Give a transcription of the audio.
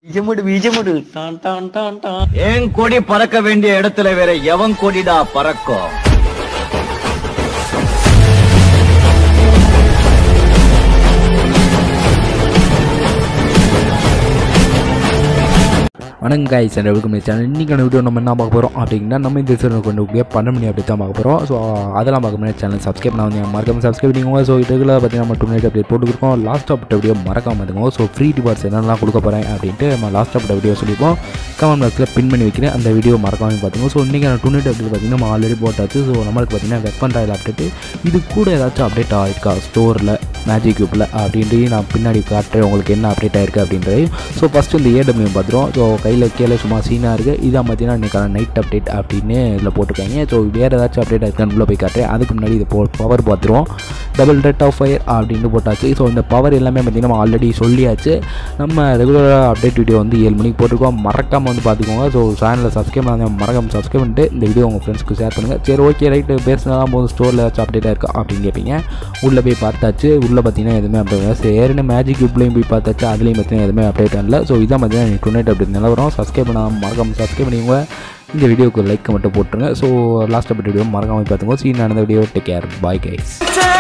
பீஜமுடு பீஜமுடு டான் டான் டான் டான் என் கொடி பறக்க வேண்டிய இடத்துல வேற எவன் கொடிடா பறக்கும் வணக்கம் காய்ஸ் அண்ட் வெல்கம் சேனல் இன்றைக்கான வீடியோ நம்ம என்ன பார்க்க போகிறோம் அப்படின்னா நம்ம இந்த சேனல் கொண்டு போய் பன்னெண்டு மணி அப்படி தான் பார்க்க போகிறோம் ஸோ அதெல்லாம் பார்க்க முடியாது சேனல் சப்ஸ்கிரைப் பண்ண வந்து மறக்காம சப்ஸ்கிரைப் பண்ணிக்கோங்க ஸோ இதுக்குள்ள பார்த்தீங்கன்னா நம்ம டூ மினிட் அப்டேட் போட்டுருக்கோம் லாஸ்ட் அப்டேட் வீடியோ மறக்காம பார்த்துக்கோங்க ஸோ ஃப்ரீ டிபார்ட்ஸ் என்னெல்லாம் கொடுக்க போகிறேன் அப்படின்ட்டு நம்ம லாஸ்ட் அப்டேட் வீடியோ சொல்லிப்போம் கமெண்ட் பாக்ஸில் பின் பண்ணி வைக்கிறேன் அந்த வீடியோ மறக்காம பார்த்துக்கோங்க ஸோ இன்றைக்கான டூ மினிட் அப்டேட் பார்த்தீங்கன்னா நம்ம ஆல்ரெடி போட்டாச்சு ஸோ நம்மளுக்கு பார்த்தீங்கன்னா வெப்பன் ராயல் அப்டேட்டு இது கூட ஏதாச்சும் அப்டேட் ஆகிருக்கா ஸ்டோரில் மேஜிக் க்யூப்பில் அப்படின்ட்டு நான் பின்னாடி காட்டுறேன் உங்களுக்கு என்ன அப்டேட் ஆயிருக்கு அப்படின்றது ஸோ ஃபஸ்ட்டு இந்த ஏடபிள்யூ பார்த்துருவோம் ஸோ கையில் கீழே சும்மா சீனாக இருக்குது இதான் பார்த்தீங்கன்னா இன்றைக்கான நைட் அப்டேட் அப்படின்னு இதில் போட்டிருக்காங்க ஸோ வேறு ஏதாச்சும் அப்டேட் இருக்கான்னு உள்ள போய் காட்டுறேன் அதுக்கு முன்னாடி இது போ பவர் பார்த்துருவோம் டபுள் ரெட் ஆஃப் ஃபயர் அப்படின்னு போட்டாச்சு ஸோ இந்த பவர் எல்லாமே பார்த்தீங்கன்னா நம்ம ஆல்ரெடி சொல்லியாச்சு நம்ம ரெகுலராக அப்டேட் வீடியோ வந்து ஏழு மணிக்கு போட்டிருக்கோம் மறக்காமல் வந்து பார்த்துக்கோங்க ஸோ சேனலில் சப்ஸ்கிரைப் பண்ணாங்க மறக்காம சப்ஸ்கிரைப் பண்ணிட்டு இந்த வீடியோ உங்கள் ஃப்ரெண்ட்ஸ்க்கு ஷேர் பண்ணுங்கள் சரி ஓகே ரைட்டு பேசினா போதும் ஸ்டோரில் ஏதாச்சும் அப்டேட்டாக இருக்கா அப்படின்னு கேட்பீங்க உள்ளே போய் பார்த்தாச்சு உள்ளே பார்த்தீங்கன்னா எதுவுமே அப்டேட் இல்லை சரி ஏற்கனவே மேஜிக் க்யூப்லேயும் போய் பார்த்தாச்சு அதுலேயும் பார்த்தீங்கன்னா எதுவுமே அப்டேட் இல்லை ஸோ இதான் பார்த்தீங்கன்னா டூ நைட் அப்டேட் நிலவரம் சப்ஸ்கிரைப் பண்ணாமல் மறக்காம சப்ஸ்கிரைப் பண்ணிக்கோங்க இந்த வீடியோக்கு லைக் மட்டும் போட்டுருங்க ஸோ லாஸ்ட் அப்டேட் வீடியோ மறக்காமல் பார்த்துக்கோங்க சீன் நடந்த video take care bye guys